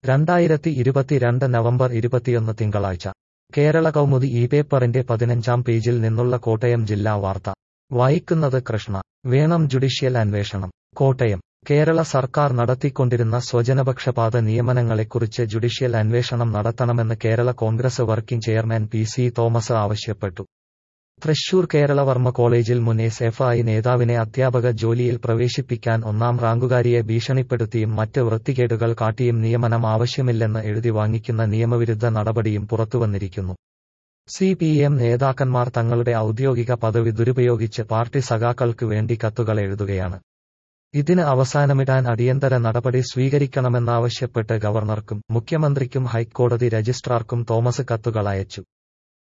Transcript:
രണ്ടായിരത്തി ഇരുപത്തിരണ്ട് നവംബർ ഇരുപത്തിയൊന്ന് തിങ്കളാഴ്ച കേരള കൗമുദി ഈ പേപ്പറിന്റെ പതിനഞ്ചാം പേജിൽ നിന്നുള്ള കോട്ടയം ജില്ലാ വാർത്ത വായിക്കുന്നത് കൃഷ്ണ വേണം ജുഡീഷ്യൽ അന്വേഷണം കോട്ടയം കേരള സർക്കാർ നടത്തിക്കൊണ്ടിരുന്ന സ്വജനപക്ഷപാത നിയമനങ്ങളെക്കുറിച്ച് ജുഡീഷ്യൽ അന്വേഷണം നടത്തണമെന്ന് Kerala Congress working chairman P C Thomas ആവശ്യപ്പെട്ടു തൃശൂർ കേരളവർമ്മ കോളേജിൽ മുൻ എസ് എഫ് ഐ നേതാവിനെ അധ്യാപക ജോലിയിൽ പ്രവേശിപ്പിക്കാൻ ഒന്നാം റാങ്കുകാരിയെ ഭീഷണിപ്പെടുത്തിയും മറ്റ് വൃത്തികേടുകൾ കാട്ടിയും നിയമനം ആവശ്യമില്ലെന്ന് എഴുതി വാങ്ങിക്കുന്ന നിയമവിരുദ്ധ നടപടിയും പുറത്തുവന്നിരിക്കുന്നു സി പി എം നേതാക്കന്മാർ തങ്ങളുടെ ഔദ്യോഗിക പദവി ദുരുപയോഗിച്ച് പാർട്ടി സഖാക്കൾക്ക് വേണ്ടി കത്തുകൾ എഴുതുകയാണ് ഇതിന് അവസാനമിടാൻ അടിയന്തര നടപടി സ്വീകരിക്കണമെന്നാവശ്യപ്പെട്ട് ഗവർണർക്കും മുഖ്യമന്ത്രിക്കും ഹൈക്കോടതി രജിസ്ട്രാർക്കും തോമസ് കത്തുകൾ അയച്ചു